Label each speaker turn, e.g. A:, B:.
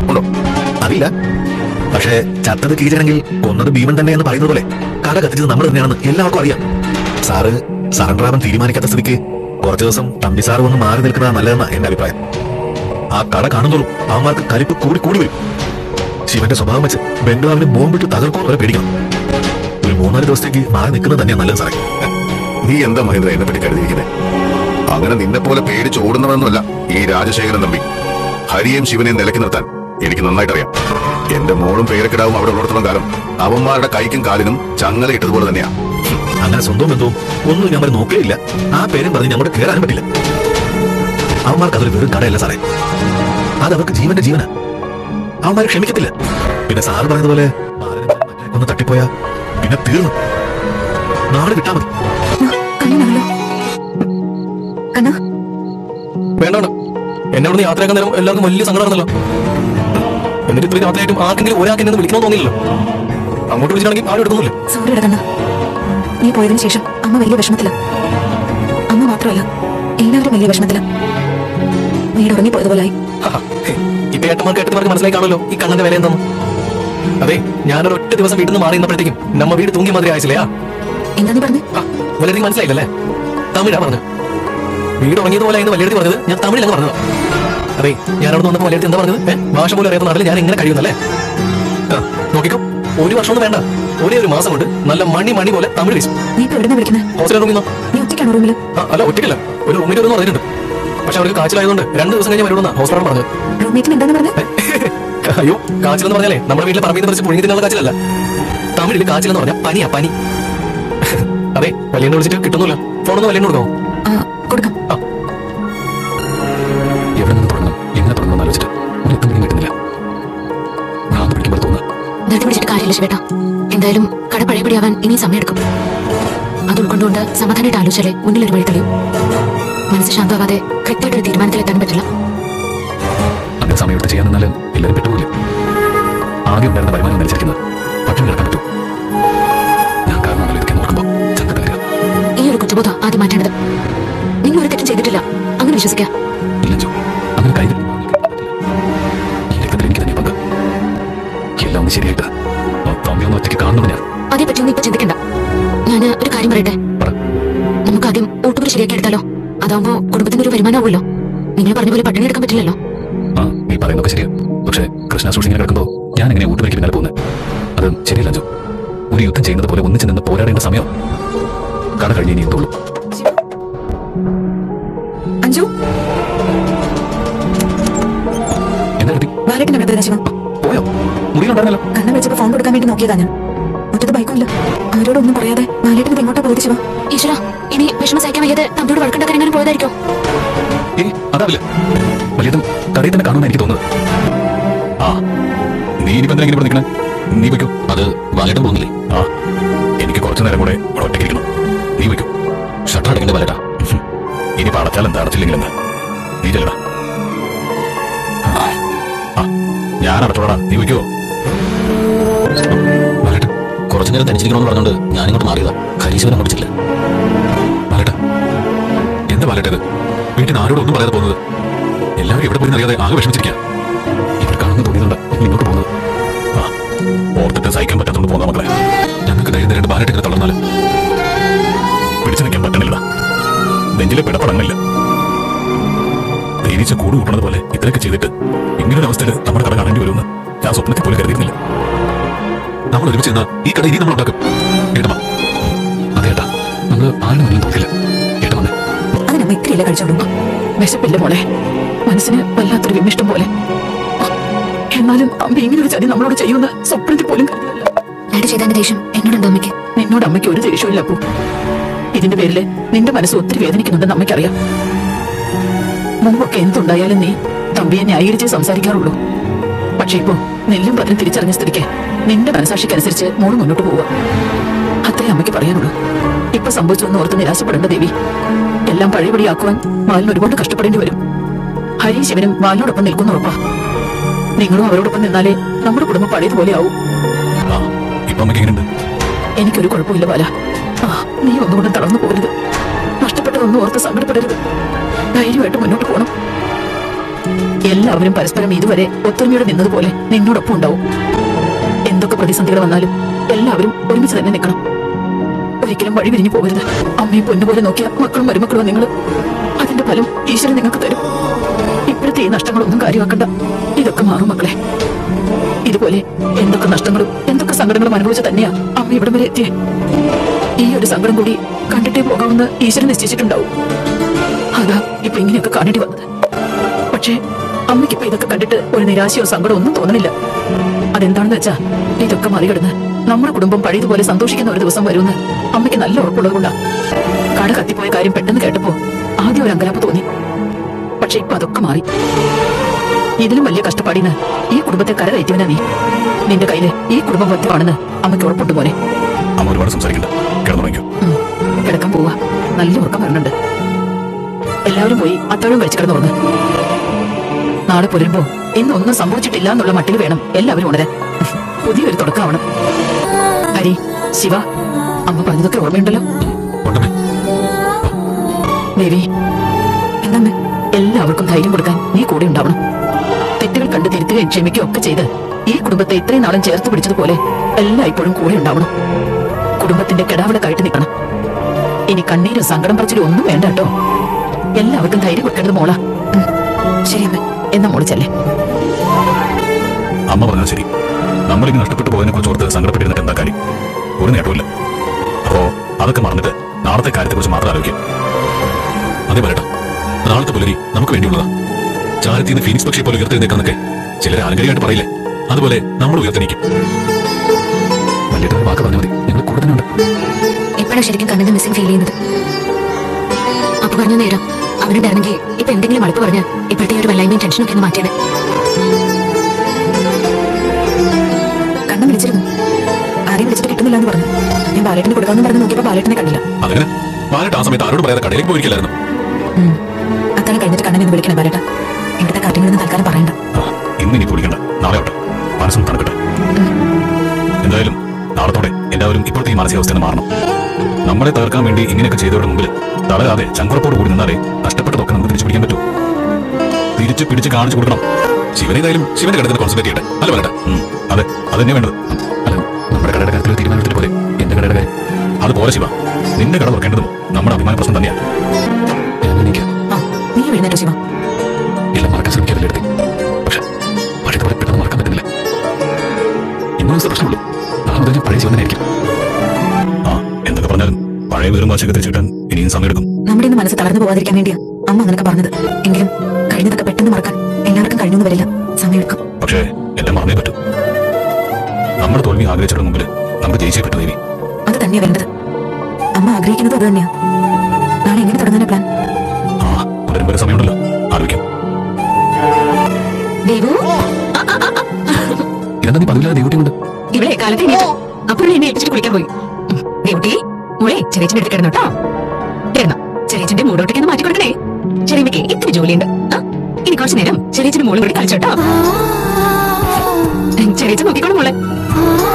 A: ഉണ്ടോ
B: അറിയില്ല പക്ഷേ ചത്തത് കീഴാണെങ്കിൽ കൊന്നത് ഭീമൻ തന്നെ എന്ന് പറയുന്നത് പോലെ കട കത്തിച്ചത് നമ്മൾ തന്നെയാണെന്ന് എല്ലാവർക്കും അറിയാം സാറ് സറണ്ടർ ആവാൻ തീരുമാനിക്കാത്ത സ്ഥിതിക്ക് കുറച്ചു ദിവസം തമ്പി സാറ് ഒന്ന് മാറി നിൽക്കുന്നതാണ് നല്ലതെന്നാ എന്റെ അഭിപ്രായം ആ കട കാണുന്നോളും അവന്മാർക്ക് കലിപ്പ് കൂടി കൂടി വരും ശിവന്റെ സ്വഭാവം വെച്ച് ബംഗ്ലാവിന് ബോംബിട്ട് തകർക്കോ വരെ പേടിക്കണം ഒരു മൂന്നാല് ദിവസത്തേക്ക് മാറി നിൽക്കുന്നത് തന്നെയാണ് നല്ലത് സാറേ
A: നീ എന്താ മഹേന്ദ്ര എന്നെ പറ്റി കരുതിയിരിക്കുന്നത് അങ്ങനെ നിന്നെ പോലെ പേടിച്ച് ഓടുന്നവനൊന്നുമല്ല ഈ രാജശേഖരൻ തമ്പി ഹരിയെയും ശിവനെയും നിലയ്ക്ക് നിർത്താൻ എനിക്ക് നന്നായിട്ട് അറിയാം എന്റെ മോളും പേരക്കിടാവും അവിടെ ഉള്ളിടത്തോളം കാലം അവന്മാരുടെ കൈക്കും കാലിനും ചങ്ങല ഇട്ടതുപോലെ തന്നെയാ
B: അങ്ങനെ സ്വന്തം ബന്ധവും ഒന്നും ഞാൻ നോക്കുകയില്ല ആ പേരും പറഞ്ഞ് ഞങ്ങളുടെ കയറാനും പറ്റില്ല അവന്മാർക്ക് അതൊരു വെറും കടയല്ല സാറേ അത് അവർക്ക് ജീവന്റെ ജീവനാ അവന്മാരെ ക്ഷമിക്കത്തില്ല പിന്നെ സാറ് പറഞ്ഞതുപോലെ ബാലനെ മറ്റേ ഒന്ന് തട്ടിപ്പോയാ പിന്നെ തീർന്നു നാളെ വിട്ടാ മതി
C: കണ്ണനാണല്ലോ കണ്ണ
D: വേണ്ട വേണ്ട എന്നെ ഇവിടെ യാത്രയാക്കാൻ നേരം എല്ലാവർക്കും വലിയ സങ്കടമാണല്ലോ എന്നിട്ട് ഇത്രയും രാത്രിയായിട്ടും ആർക്കെങ്കിലും ഒരാൾക്ക് എന്നെ ഒന്ന് വിളിക്കണമെന്ന് തോന്നിയില്ലല്ലോ അങ്ങോട്ട് വിളിച്ചാണെങ്കിൽ ആരും എടുക്കുന്നില്ല
C: സോറിയുടെ കണ്ണ നീ പോയതിനു ശേഷം അമ്മ വലിയ വിഷമത്തില അമ്മ മാത്രമല്ല എല്ലാവരും വലിയ വിഷമത്തില വീട് ഉറങ്ങിപ്പോയതുപോലായി
D: ഇപ്പൊ ഏട്ടന്മാർക്ക് ഏട്ടന്മാർക്ക് മനസ്സിലായി കാണുമല്ലോ ഈ കണ്ണന്റെ വില എന്താന്ന് അതെ ഞാനൊരു ഒറ്റ ദിവസം വീട്ടിൽ നിന്ന് മാറി നിന്നപ്പോഴത്തേക്കും നമ്മ വീട് തൂങ്ങി മാതിരി ആയിച്ചില്ലേ
C: എന്താ നീ പറഞ്ഞു
D: വലിയ മനസ്സിലായില്ലല്ലേ തമിഴാ പറഞ്ഞു വീട് ഉറങ്ങിയതുപോലെ എന്ന് വലിയ പറഞ്ഞത് ഞാൻ തമിഴിലങ്ങ് പറഞ്ഞത് അതെ ഞാൻ അവിടെ വന്നപ്പോൾ വലിയ എന്താ പറഞ്ഞത് ഏ? ഭാഷ പോലും അറിയാത്ത നാട്ടിൽ ഞാൻ എങ്ങനെ കഴിയുന്നല്ലേ ആ, നോക്കിക്കോ ഒരു വർഷമൊന്നും വേണ്ട ഒരേ ഒരു മാസം കൊണ്ട് നല്ല മണി മണി പോലെ തമിഴ് വീശും
C: നീ ഇപ്പൊ എവിടെ വിളിക്കുന്നത്
D: ഹോസ്റ്റൽ റൂമിൽ നിന്നോ
C: നീ ഒറ്റയ്ക്കാണോ റൂമിൽ
D: ആ, അല്ല ഒറ്റയ്ക്കല്ല ഒരു റൂമിൽ ഒരു പറഞ്ഞിട്ടുണ്ട് പക്ഷെ അവർക്ക് കാച്ചിലായതുകൊണ്ട് രണ്ട് ദിവസം കഴിഞ്ഞ് വരുമെന്നാ ഹോസ്റ്റലാണ് പറഞ്ഞത്
C: റൂംമേറ്റിന് എന്താന്ന് പറഞ്ഞത്
D: അയ്യോ കാച്ചിലെന്ന് പറഞ്ഞാലേ നമ്മുടെ വീട്ടിലെ പറമ്പിൽ നിന്ന് പറിച്ച് പുഴുങ്ങി തിന്നുള്ള കാച്ചിലല്ല തമിഴിൽ കാച്ചിലെന്ന് പറഞ്ഞാൽ പനിയാ പനി അതെ വലിയ വിളിച്ചിട്ട് കിട്ടുന്നില്ല ഫോണൊന്ന് വലിയ കൊടുക്കാമോ
C: ആ കൊടുക്കാം
D: എവിടെ നിന്ന് തുടങ്ങണം എങ്ങനെ തുടങ്ങണം ആലോചിച്ചിട്ട് ഒരു എത്തും പിടിയും കിട്ടുന്നില്ല ഭ്രാന്ത് പിടിക്കുമ്പോൾ തോന്നുക
E: ധൃതി പിടിച്ചിട്ട് കാര്യമില്ല ശിവേട്ട എന്തായാലും കട പഴയപടിയാവാൻ ഇനി സമയമെടുക്കും അത് ഉൾക്കൊണ്ടുകൊണ്ട് സമാധാനമായിട്ട് ആലോചിച്ചാലേ മുന്നിൽ ഒരു വഴി തെളിയും മനസ്സ് ശാന്തമാവാതെ കൃത്യമായിട്ടൊരു തീരുമാനത്തിലെത്താൻ പറ്റില്ല
D: അങ്ങനെ സമയത്ത് ചെയ്യാൻ നിന്നാൽ എല്ലാവരും പെട്ടുപോകില്ല ആദ്യം ഉണ്ടായിരുന്ന വരുമാനം നിലച്ചിരിക്കുന്നത് പട്ടിണി കിടക്കാൻ പറ്റൂ ഞാൻ കാരണമാണല്ലോ ഇതൊക്കെ നോക്കുമ്പോൾ ചങ്കട്ട് വരിക
E: ഈ ഒരു കുറ്റബോധം ആദ്യം മാറ്റേണ്ടത് നിങ്ങൾ ഒരു തെറ്റും ചെയ്തിട്ടില്ല അങ്ങനെ വിശ്വസിക്കാം
D: ഇല്ല ജോ അങ്ങനെ കൈ ഈ രക്തത്തിൽ എനിക്ക് തന്നെ പങ്ക് എല്ലാം ഒന്ന് ശരിയായിട്ട് ആ തമ്പി ഒന്ന് ഒറ്റയ്ക്ക് കാണുന്നതിനാ
E: അതേപ്പറ്റി ഒന്നും ഇപ്പൊ ചിന്തിക്കണ്ട ഞാൻ ഒരു കാര്യം പറയട്ടെ
D: പറ
E: നമുക്ക് ആദ്യം ഊട്ടുപുരി ശരിയാക്കി എടുത്താലോ അതാവുമ്പോ കുടുംബത്തിന് ഒരു വരുമാനമാവുമല്ലോ നിങ്ങൾ പറഞ്ഞ പോലെ പട്ടിണി എടുക്കാൻ പറ്റില്ലല്ലോ
D: ആ നീ പറയുന്നതൊക്കെ ശരിയാ പക്ഷേ കൃഷ്ണ സൂക്ഷിങ്ങനെ കിടക്കുമ്പോ ഞാൻ എങ്ങനെ ഊട്ടുപരിക്ക് പിന്നാലെ പോകുന്നത് അത് ശരിയല്ല അഞ്ചു ഒരു യുദ്ധം ചെയ്യുന്നത് പോലെ ഒന്നിച്ച് നിന്ന് പോരാടേണ്ട സമയം കട കഴിഞ്ഞ് ഇനി എന്തുള്ളൂ
C: അഞ്ജു
D: എന്താ കരുതി
C: ബാലറ്റിനകത്ത് ശിവം
D: പോയോ മുറിയിലുണ്ടായിരുന്നല്ലോ
C: കണ്ണൻ വെച്ചപ്പോ ഫോൺ കൊടുക്കാൻ വേണ്ടി നോക്കിയതാ ഞാൻ മുറ്റത്ത് ബൈക്കും ഇല്ല ആരോടൊന്നും പറയാതെ ബാലേട്ടിന് എങ്ങോട്ടാ പോയത് ശിവ
E: ഈശ്വര ഇനി വിഷമം സഹിക്കാൻ വയ്യാതെ തമ്പിയോട് വഴക്കുണ്ടാക്കാൻ എങ്ങനെ പോയതായിരിക്കും
D: ഏയ് അതാവില്ല വലിയതും കടയിൽ തന്നെ കാണുമെന്ന് എനിക്ക് തോന്നുന്നത് ആ നീ ഇനിയിപ്പോ എന്തിനാ ഇങ്ങനെ ഇവിടെ നിൽക്കണേ നീ വയ്ക്കോ അത് വാലേട്ടൻ പോകുന്നില്ലേ ആ എനിക്ക് കുറച്ചു നേരം കൂടെ ഇവിടെ ഒറ്റയ്ക്ക് ഇരിക്കണം നീ വയ്ക്കോ ഷട്ടർ അടയ്ക്കേണ്ട വാലേട്ടാ ഇനി അടച്ചാൽ എന്താ അടച്ചില്ലെങ്കിലെന്താ നീ ചെല്ലടാ ആ, ആ, ഞാൻ അടച്ചോടാ നീ വയ്ക്കോ വാലേട്ടൻ കുറച്ചു നേരം തനിച്ചിരിക്കണമെന്ന് പറഞ്ഞുകൊണ്ട് ഞാനിങ്ങോട്ട് മാറിയതാ ഹരീശ്വരൻ അങ്ങോട്ട് ചെല്ല് വാലേട്ടാ എന്താ വാലേട്ടത് വീട്ടിൽ നിന്ന് ആരോടും ഒന്നും പറയാതെ പോകുന്നത് എല്ലാവരും എവിടെ പോയി അറിയാതെ ആകെ വിഷമിച്ചിരിക്കാം ഇവർ കാണുന്ന തോന്നിയതുകൊണ്ട് ഇങ്ങോട്ട് പോകുന്നത് ആ ഓർത്തിട്ട് സഹിക്കാൻ പറ്റാത്തോണ്ട് പോകുന്ന മക്കളെ ഞങ്ങൾക്ക് ധൈര്യം തരേണ്ട ബാലറ്റ് ഇങ്ങനെ തളർന്നാല് പിടിച്ചു നിൽക്കാൻ പറ്റണില്ല നെഞ്ചിലെ പിടപടങ്ങില്ല തേനീച്ച കൂട് കൂട്ടണത് പോലെ ഇത്രയൊക്കെ ചെയ്തിട്ട് ഇങ്ങനൊരു അവസ്ഥയിൽ നമ്മുടെ കട കാണേണ്ടി വരുമെന്ന് ഞാൻ സ്വപ്നത്തിൽ പോലും കരുതിയിരുന്നില്ല നമ്മൾ ഒരുമിച്ച് നിന്നാ ഈ കട ഇനി നമ്മൾ ഉണ്ടാക്കും ഏട്ടമ്മ അതെ ഏട്ടാ നമ്മൾ ആരും ഒന്നും തോന്നില്ല ഏട്ടമ്മ
C: അതിനമ്മ ഇത്തിരിയല്ലേ കഴിച്ചോളൂ വിശപ്പില്ല മോളെ മനസ്സിന് വല്ലാത്തൊരു വിമിഷ്ടം പോലെ എന്നാലും അമ്മ ഇങ്ങനെ ഒരു ചതി നമ്മളോട് ചെയ്യുന്ന സ്വപ്നത്തിൽ പോലും കരുതിയതല്ല.
E: ഡാഡി ചെയ്തതിന്റെ ദേഷ്യം എന്നോടുണ്ടോ അമ്മയ്ക്ക്
C: നിന്നോട് അമ്മയ്ക്ക് ഒരു ദേഷ്യമില്ല അപ്പു ഇതിന്റെ പേരില് നിന്റെ മനസ്സ് ഒത്തിരി വേദനിക്കുന്നുണ്ടെന്ന് അമ്മയ്ക്കറിയാം മുമ്പൊക്കെ എന്തുണ്ടായാലും നീ തമ്പിയെ ന്യായീകരിച്ച് സംസാരിക്കാറുള്ളൂ പക്ഷെ ഇപ്പോ നെല്ലും പതിനും തിരിച്ചറിഞ്ഞ സ്ഥിതിക്ക് നിന്റെ മനസാക്ഷിക്കനുസരിച്ച് മോള് മുന്നോട്ട് പോവുക അത്രേ അമ്മയ്ക്ക് പറയാനുള്ളൂ ഇപ്പൊ സംഭവിച്ചൊന്നും ഓർത്ത് നിരാശപ്പെടേണ്ട ദേവി എല്ലാം പഴയപടിയാക്കുവാൻ മാലിന് ഒരുപാട് കഷ്ടപ്പെടേണ്ടി വരും ഹരി ശിവനും മാലിനോടൊപ്പം നിൽക്കുന്ന ഉറപ്പാ നിങ്ങളും അവരോടൊപ്പം നിന്നാലേ നമ്മുടെ കുടുംബം പഴയതുപോലെ ആവും
D: ആ ഇപ്പൊ അമ്മയ്ക്ക് എങ്ങനെയുണ്ട്
C: എനിക്കൊരു കുഴപ്പമില്ല ബാല ആ നീ ഒന്നുകൊണ്ടും തളർന്നു പോകരുത് നഷ്ടപ്പെട്ടതൊന്നും ഓർത്ത് സങ്കടപ്പെടരുത് ധൈര്യമായിട്ട് മുന്നോട്ട് പോകണം എല്ലാവരും പരസ്പരം ഇതുവരെ ഒത്തൊരുമയോടെ നിന്നതുപോലെ നിന്നോടൊപ്പം ഉണ്ടാവും എന്തൊക്കെ പ്രതിസന്ധികൾ വന്നാലും എല്ലാവരും ഒരുമിച്ച് തന്നെ നിൽക്കണം ഒരിക്കലും വഴി വിരിഞ്ഞു പോകരുത് അമ്മയും പൊന്നുപോലെ നോക്കിയ മക്കളും മരുമക്കളും നിങ്ങൾ അതിന്റെ ഫലം ഈശ്വരൻ നിങ്ങൾക്ക് തരും ഇപ്പോഴത്തെ ഈ നഷ്ടങ്ങളൊന്നും കാര്യമാക്കണ്ട ഇതൊക്കെ മാറും മക്കളെ ഇതുപോലെ എന്തൊക്കെ നഷ്ടങ്ങളും എന്തൊക്കെ സങ്കടങ്ങളും അനുഭവിച്ച് തന്നെയാ അമ്മ ഇവിടം വരെ എത്തിയേ ഈ ഒരു സങ്കടം കൂടി കണ്ടിട്ടേ പോകാമെന്ന് ഈശ്വരൻ നിശ്ചയിച്ചിട്ടുണ്ടാവും അതാ ഇപ്പൊ ഇങ്ങനെയൊക്കെ കാണേണ്ടി വന്നത് പക്ഷേ അമ്മയ്ക്ക് ഇപ്പൊ ഇതൊക്കെ കണ്ടിട്ട് ഒരു നിരാശയോ സങ്കടമോ ഒന്നും തോന്നണില്ല അതെന്താണെന്ന് വെച്ചാ ഇതൊക്കെ മറികടന്ന് നമ്മുടെ കുടുംബം പഴയതുപോലെ സന്തോഷിക്കുന്ന ഒരു ദിവസം വരുമെന്ന് അമ്മയ്ക്ക് നല്ല ഉറപ്പുള്ളതുകൊണ്ടാ കട കത്തിപ്പോയ കാര്യം പെട്ടെന്ന് കേട്ടപ്പോ ആദ്യം ഒരു അങ്കലാപ്പ് തോന്നി പക്ഷെ ഇപ്പൊ അതൊക്കെ മാറി ഇതിലും വലിയ കഷ്ടപ്പാടിന്ന് ഈ കുടുംബത്തെ കരകയറ്റിയവനാ നീ നിന്റെ കയ്യില് ഈ കുടുംബം ബന്ധമാണെന്ന് അമ്മയ്ക്ക് ഉറപ്പുണ്ട് മോനെ
A: അമ്മ ഒരുപാട് സംസാരിക്കണ്ട കിടന്നുറങ്ങിക്കോ
C: ഉം. കിടക്കാൻ പോവാ നല്ല ഉറക്കം വരണുണ്ട് എല്ലാവരും പോയി അത്താഴം കഴിച്ചു കിടന്നുറങ്ങ് നാളെ പുലരുമ്പോ ഇന്നൊന്നും സംഭവിച്ചിട്ടില്ല എന്നുള്ള മട്ടിൽ വേണം എല്ലാവരും ഉണരാൻ പുതിയൊരു തുടക്കമാവണം ഹരി ശിവ അമ്മ പറഞ്ഞതൊക്കെ ഓർമ്മയുണ്ടല്ലോ
D: ഉണ്ടമ്മേ
C: ദേവി എന്താ എല്ലാവർക്കും ധൈര്യം കൊടുക്കാൻ നീ കൂടെ ഉണ്ടാവണം തെറ്റുകൾ കണ്ട് തിരുത്തുകയും ക്ഷമിക്കുകയും ഒക്കെ ചെയ്ത് ഈ കുടുംബത്തെ ഇത്രയും നാളും ചേർത്ത് പിടിച്ചതുപോലെ എല്ലായ്പ്പോഴും കൂടെ ഉണ്ടാവണം കുടുംബത്തിന്റെ കിടാവിളക്കായിട്ട് നിൽക്കണം ഇനി കണ്ണീരും സങ്കടം പറച്ചിലും ഒന്നും വേണ്ട കേട്ടോ എല്ലാവർക്കും ധൈര്യം കൊടുക്കേണ്ടത് മോളാ ഉം. ശരി അമ്മ എന്നാ മോള് ചെല്ലേ
A: അമ്മ പറഞ്ഞത് ശരി നമ്മളിങ്ങനെ നഷ്ടപ്പെട്ടു പോയതിനെ കുറിച്ച് ഓർത്ത് സങ്കടപ്പെട്ടിരുന്നിട്ട് എന്താ കാര്യം ഒരു നേട്ടമില്ല അപ്പോ അതൊക്കെ മറന്നിട്ട് നാളത്തെ കാര്യത്തെക്കുറിച്ച് മാത്രം ആലോചിക്കും
D: അതേ പറയട്ടെ നാളത്തെ പുലരി നമുക്ക് വേണ്ടിയുള്ളതാ ചാരത്തിൽ നിന്ന് ഫീനിക്സ് പക്ഷിയെ പോലെ ഉയർത്തെഴുന്നേക്കാന്നൊക്കെ ചിലർ ആലങ്കരിയായിട്ട് പറയില്ലേ അതുപോലെ നമ്മൾ ഉയർത്തെണീക്കും വലിയ വാക്ക് പറഞ്ഞാൽ മതി ഞങ്ങൾ കൂടെ തന്നെ ഉണ്ട്
E: എപ്പോഴാണ് ശരിക്കും കണ്ണിന് മിസ്സിംഗ് ഫീൽ ചെയ്യുന്നത് അപ്പൊ പറഞ്ഞ നേരം അവനുണ്ടായിരുന്നെങ്കിൽ ഇപ്പൊ എന്തെങ്കിലും മടുപ്പ് പറഞ്ഞ ഇപ്പോഴത്തെ ഈ ഒരു വല്ലായ്മയും ടെൻഷനൊക്കെ ഒന്ന് മാറ്റിയാണ് കണ്ണം വിളിച്ചിരുന്നു ആരെയും വിളിച്ചിട്ട് കിട്ടുന്നില്ല എന്ന് പറഞ്ഞു ഞാൻ ബാലേട്ടിന് കൊടുക്കാമെന്ന് പറഞ്ഞ് നോക്കിയപ്പോ ബാലേട്ടിനെ കണ്ടില്ല
D: അതങ്ങനെ വാലിട്ട് ആ സമയത്ത് ആരോട് പറയാതെ കടയിലേക്ക് പോയിരിക്കില്ലായിരുന്നു
E: ഉം. അത്താഴം കഴിഞ്ഞിട്ട് കണ്ണനെ വിളിക്കണം ബാലേട്ട ഇവിടുത്തെ കാര്യങ്ങളൊന്നും തൽക്കാലം പറയണ്ട
A: ആ, ഇന്ന് ഇനി പൊടിക്കണ്ട നാളെ ആവട്ടെ മനസ്സൊന്ന് തണുക്കട്ടെ എന്തായാലും നാളത്തോടെ എല്ലാവരും ഇപ്പോഴത്തെ ഈ മാനസികാവസ്ഥ നിന്ന് മാറണം നമ്മളെ തകർക്കാൻ വേണ്ടി ഇങ്ങനെയൊക്കെ ചെയ്തവരുടെ മുമ്പിൽ തളരാതെ ചങ്കുറപ്പോട് കൂടി നിന്നാലേ നഷ്ടപ്പെട്ടതൊക്കെ നമുക്ക് തിരിച്ചു പിടിക്കാൻ പറ്റൂ തിരിച്ചു പിടിച്ച് കാണിച്ചു കൊടുക്കണം ശിവൻ ഏതായാലും ശിവന്റെ ഘടകത്തിൽ കോൺസെൻട്രേറ്റ് ചെയ്യട്ടെ അല്ല വേണ്ട അതെ അത് തന്നെ വേണ്ടത് അല്ല നമ്മുടെ കടയുടെ കാര്യത്തിൽ തീരുമാനമെടുത്തിട്ട് പോലെ എന്റെ കടയുടെ കാര്യം അത് പോലെ ശിവ നിന്റെ കട തുറക്കേണ്ടതും നമ്മുടെ അഭിമാന പ്രശ്നം തന്നെയാണ് ഞാൻ എനിക്ക്
E: ആ നീ എഴുന്നേറ്റോ ശിവ
D: എല്ലാം മറക്കാൻ ശ്രമിക്കാറില്ല എടുത്തി പക്ഷെ പഴയതുപോലെ പെട്ടെന്ന് മറക്കാൻ പറ്റുന്നില്ല ഇന്നും ദിവസം പ്രശ്നമുള്ളൂ നാളെ മുതൽ ഞാൻ പഴയ ജീവനായിരിക്കും
A: ആ എന്തൊക്കെ പറഞ്ഞാലും പഴയ വീറും വാശിയൊക്കെ തിരിച്ചു കിട്ടാൻ ഇനിയും സമയമെടുക്കും
E: നമ്മുടെ ഇന്ന് മനസ്സ് തളർന്നു പോകാതിരിക്കാൻ വേണ്ടിയാ അമ്മ അങ്ങനെയൊക്കെ പറഞ്ഞത് എങ്കിലും കഴിഞ്ഞതൊക്കെ പെട്ടെന്ന് മറക്കാൻ എല്ലാവർക്കും കഴിഞ്ഞൊന്നും വരില്ല സമയമെടുക്കും
A: പക്ഷേ എല്ലാം മറന്നേ പറ്റൂ നമ്മുടെ തോൽവി ആഗ്രഹിച്ചവരുടെ മുമ്പിൽ നമുക്ക് ജയിച്ചേ പറ്റൂ ദേവി
E: അത് തന്നെയാ വേണ്ടത് അമ്മ ആഗ്രഹിക്കുന്നത് അത് തന്നെയാ നാളെ എങ്ങനെ തുടങ്ങാനാ പ്ലാൻ
A: ആ പുലരും വരെ സമയമുണ്ടല്ലോ ആലോചിക്കാം
E: ദേവു
D: ഇതെന്താ നീ പതിവില്ലാതെ ഡ്യൂട്ടി കൊണ്ട്
E: ഇവിടെ കാലത്ത് എണീറ്റു അപ്പോഴും എന്നെ ഏൽപ്പിച്ചിട്ട് കുളിക്കാൻ പോയി ഉം, ദേവുട്ടി മോളെ ചെറിയച്ചൻ്റെ അടുത്ത് കിടന്നു കേട്ടോ കിടന്നു ചെറിയച്ചന്റെ മൂടോട്ടേക്ക് മാറ്റി കൊടുക്കണേ ചെറിയമ്മയ്ക്ക് ഇത്തിരി ജോലിയുണ്ട് ആ, ഇനി കുറച്ചു നേരം ചെറിയച്ചന്റെ മോളും കൂടി കളിച്ചോട്ടോ ചെറിയച്ച നോക്കിക്കോളും മോളെ